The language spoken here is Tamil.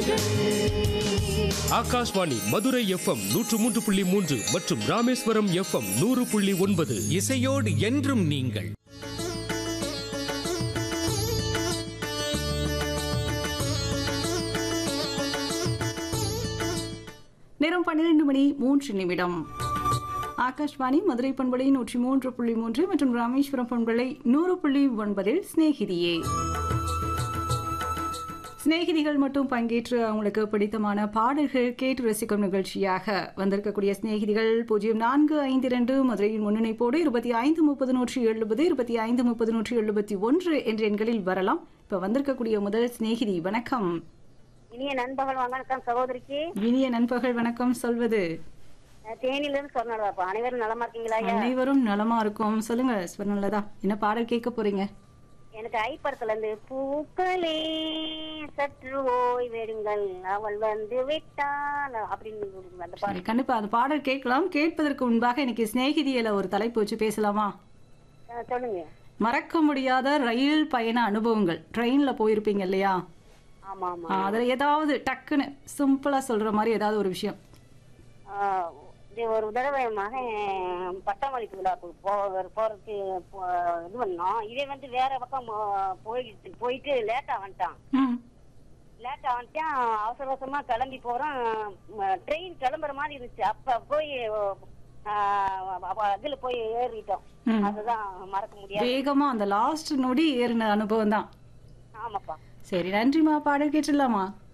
ஆகாஷ்வாணி மதுரை எஃப்எம் நூற்று மூன்று புள்ளி மூன்று மற்றும் ராமேஸ்வரம் எஃப்எம் நூறு புள்ளி ஒன்பது இசையோடு என்றும் நீங்கள் நேரம் பன்னிரண்டு மணி மூன்று நிமிடம் ஆகாஷ்வாணி மதுரை பண்பலை நூற்றி மூன்று புள்ளி மூன்று மற்றும் ராமேஸ்வரம் பண்பலை நூறு புள்ளி ஒன்பதில் சிநேகிதியே சிநேகிதிகள் மட்டும் பங்கேற்று அவங்களுக்கு பிடித்தமான பாடல்கள் கேட்டு ரசிக்கும் நிகழ்ச்சியாக வந்திருக்கக்கூடிய சிநேகிதிகள் பூஜ்ஜியம் நான்கு ஐந்து இரண்டு மதுரையின் முன்னிணைப்போடு இருபத்தி ஐந்து முப்பது நூற்றி எழுபது இருபத்தி ஐந்து முப்பது நூற்றி எழுபத்தி ஒன்று என்ற எண்களில் வரலாம் இப்போ வந்திருக்கக்கூடிய முதல் சிநேகிதி வணக்கம் இனிய நண்பகல் வணக்கம் சகோதரிக்கு இனிய நண்பகல் வணக்கம் சொல்வது நான் தேனில இருந்து சொன்னதாப்பா அனைவரும் நலமா இருக்கீங்களா ஐயா அனைவரும் நலமா இருக்கும் சொல்லுங்க ஸ்வர்ணலதா என்ன பாடல் கேட்க போறீங்க எனக்கு ஐப்படத்துல இருந்து பூக்களே சற்று ஓய்வெடுங்கள் அவள் வந்து விட்டாள் அப்படின்னு அந்த சரி பாட்டு கண்டிப்பா அந்த பாடல் கேட்கலாம் கேட்பதற்கு முன்பாக இன்னைக்கு சிநேகிதியில ஒரு தலைப்பு வச்சு பேசலாமா அஹ் சொல்லுங்க மறக்க முடியாத ரயில் பயண அனுபவங்கள் ட்ரெயின்ல போயிருப்பீங்க இல்லையா ஆமா ஆமா ஆ, அதுல ஏதாவது டக்குன்னு சிம்பிளா சொல்ற மாதிரி ஏதாவது ஒரு விஷயம் ஆஹ் இது ஒரு தடவை என் மகன் பட்டமளிப்பு விழாக்கு போ போறதுக்கு போ- இது பண்ணோம் இதே வந்து வேற பக்கம் ஆஹ் போயிட்டு போயிட்டு லேட்டா வந்துட்டான் ம் லேட்டா வந்துட்டான் அவசர அவசரமா கிளம்பி போறோம் ட்ரெயின் கிளம்புற மாதிரி இருந்துச்சு அப்ப போய் ஆஹ் அப்ப இதுல போய் ஏறிட்டோம் ம். அதுதான் மறக்க முடியாது வேகமா அந்த லாஸ்ட் நொடி ஏறின அனுபவம் தான் ஆமாப்பா சரி நன்றிமா பாடல் கேட்டுடலாமா